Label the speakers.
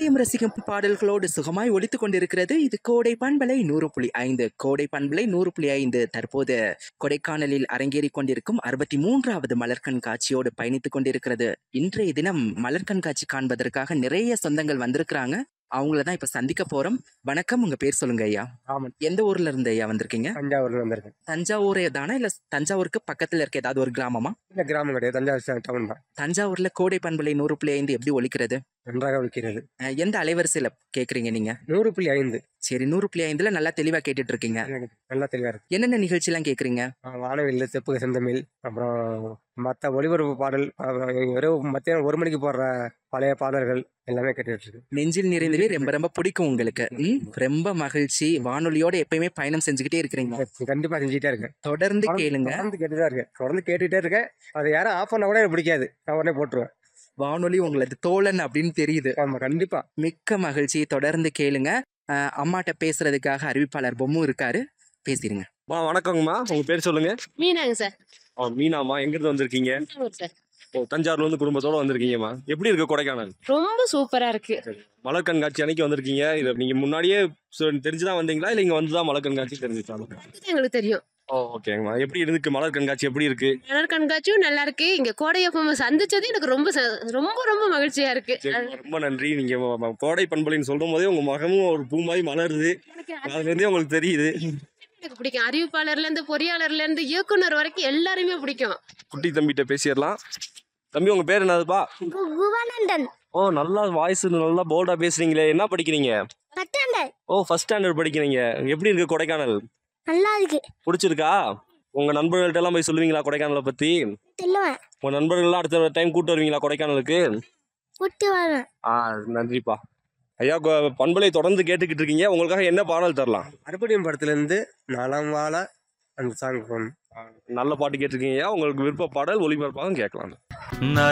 Speaker 1: இதயம் ரசிக்கும் பாடல்களோடு சுகமாய் ஒலித்துக் கொண்டிருக்கிறது இது கோடை பண்பலை நூறு புள்ளி ஐந்து கோடை பண்பலை நூறு புள்ளி ஐந்து தற்போது கொடைக்கானலில் அரங்கேறிக் கொண்டிருக்கும் அறுபத்தி மூன்றாவது மலர் கண்காட்சியோடு பயணித்துக் கொண்டிருக்கிறது இன்றைய தினம் மலர் கண்காட்சி காண்பதற்காக நிறைய சொந்தங்கள் வந்திருக்கிறாங்க அவங்கள தான் இப்ப சந்திக்க போறோம் வணக்கம் உங்க பேர் சொல்லுங்க ஐயா
Speaker 2: ஆமாம்
Speaker 1: எந்த ஊர்ல இருந்து ஐயா வந்திருக்கீங்க
Speaker 2: தஞ்சாவூர்ல வந்திருக்கேன்
Speaker 1: தஞ்சாவூரே தானே இல்ல தஞ்சாவூருக்கு பக்கத்துல இருக்க ஏதாவது ஒரு கிராமமா
Speaker 2: இந்த கிராமம் கிடையாது தஞ்சாவூர் டவுன் தான்
Speaker 1: தஞ்சாவூர்ல கோடை பண்பலை நூறு புள்ளி ஐந்து எப்படி ஒலிக்கிறது
Speaker 2: நன்றாக ஒழிக்கிறது
Speaker 1: அஹ் எந்த அலைவரிசையில கேக்குறீங்க நீங்க
Speaker 2: நூறு புள்ளி ஐந்து
Speaker 1: சரி நூறு புள்ளி ஐந்துல நல்லா தெளிவா கேட்டுட்டு இருக்கீங்க
Speaker 2: எனக்கு நல்லா தெளிவா இருக்கு
Speaker 1: என்னென்ன நிகழ்ச்சி எல்லாம் கேக்குறீங்க
Speaker 2: ஆ, வானவில் செப்புக செந்தமிழ் அப்புறம் மற்ற ஒளிபரப்பு பாடல் அப்புறம் வெறும் மத்தியானம் ஒரு மணிக்கு போடுற பழைய பாடல்கள் எல்லாமே கேட்டுட்டு இருக்கு
Speaker 1: நெஞ்சில் நிறைந்தவே ரொம்ப ரொம்ப பிடிக்கும் உங்களுக்கு ம், ரொம்ப மகிழ்ச்சி வானொலியோட எப்பயுமே பயணம் செஞ்சுக்கிட்டே இருக்கிறீங்க
Speaker 2: கண்டிப்பா செஞ்சுட்டே இருக்கேன்
Speaker 1: தொடர்ந்து கேளுங்க
Speaker 2: தொடர்ந்து கேட்டுதான் இருக்கேன் தொடர்ந்து கேட்டுட்டே இருக்கேன் அதை யாரும் ஆஃப் பண்ண கூட எனக்கு பிடிக்காது நான் உடனே போட்டுருவேன்
Speaker 1: வானொலி உங்களது தோழன் அப்படின்னு தெரியுது
Speaker 2: ஆமா கண்டிப்பா
Speaker 1: மிக்க மகிழ்ச்சி தொடர்ந்து கேளுங்க அஹ், அம்மாட்ட பேசுறதுக்காக அறிவிப்பாளர் பொம்மும் இருக்காரு பேசிடுங்க
Speaker 3: மா வணக்கங்கம்மா உங்க பேர் சொல்லுங்க
Speaker 4: மீனாங்க சார்
Speaker 3: ஆ, மீனாம்மா எங்கிருந்து வந்திருக்கீங்க
Speaker 4: தஞ்சாவூர் சார்
Speaker 3: ஓ தஞ்சாவூர்ல இருந்து குடும்பத்தோட வந்திருக்கீங்கம்மா எப்படி இருக்கு கொடைக்கானல்
Speaker 4: ரொம்ப சூப்பரா இருக்கு
Speaker 3: மலர் கண்காட்சி அன்னைக்கு வந்திருக்கீங்க இது நீங்க முன்னாடியே சொ- தெரிஞ்சுதான் வந்தீங்களா இல்ல இங்க வந்துதான் மலர் கண்காட்சி தெரிஞ்சுச்சாலும்
Speaker 4: இது எங்களுக்கு தெரியும்
Speaker 3: ஓ ஓகேங்கம்மா எப்படி இருக்கு மலர் கண்காட்சி எப்படி இருக்கு
Speaker 4: மலர் கண்காட்சியும் நல்லா இருக்கு இங்க கோடையப்பம் சந்திச்சது எனக்கு ரொம்ப ச- ரொம்ப ரொம்ப மகிழ்ச்சியா இருக்கு
Speaker 3: சரி, ரொம்ப நன்றி நீங்க ம- ம- கோடை பண்பலின்னு சொல்லும் போதே உங்க மகமும் ஒரு பூ மாதிரி மலருது
Speaker 4: எனக்கு
Speaker 3: அதுல இருந்தே உங்களுக்கு தெரியுது
Speaker 4: எனக்கு பிடிக்கும் அறிவிப்பாளர்ல இருந்து பொறியாளர்ல இருந்து இயக்குனர் வரைக்கும் எல்லாருமே பிடிக்கும்
Speaker 3: குட்டி தம்பிகிட்ட பேசிடலாம் தம்பி உங்க பேர் என்னதுப்பா
Speaker 5: குவானந்தன்
Speaker 3: ஓ நல்லா வாய்ஸ் நல்லா போல்டா பேசுறீங்களே என்ன படிக்கிறீங்க
Speaker 5: பத்தாண்டர்
Speaker 3: ஓ ஃபர்ஸ்ட் ஸ்டாண்டர்ட் படிக்கிறீங்க எப்படி இருக்கு கொடைக்கானல்
Speaker 5: நல்லா இருக்கு
Speaker 3: பிடிச்சிருக்கா உங்க நண்பர்கள்ட்ட எல்லாம் போய் சொல்லுவீங்களா கொடைக்கானலை பத்தி
Speaker 5: சொல்லுவேன்
Speaker 3: உங்க நண்பர்கள்லாம் அடுத்த டைம் கூட்டு வருவீங்களா கொடைக்கானலுக்கு
Speaker 5: விட்டு வருவேன்
Speaker 3: ஆ நன்றிப்பா ஐயா கொ- பண்பலை தொடர்ந்து கேட்டுக்கிட்டு இருக்கீங்க உங்களுக்காக என்ன பாடல் தரலாம்
Speaker 2: அறுபடியும் படத்துல இருந்து நலம் வாழ அந்த சாங் போகணும்
Speaker 3: நல்ல பாட்டு கேட்டிருக்கீங்க ஐயா உங்களுக்கு விருப்ப பாடல் ஒளிபரப்பாக கேட்கலாம்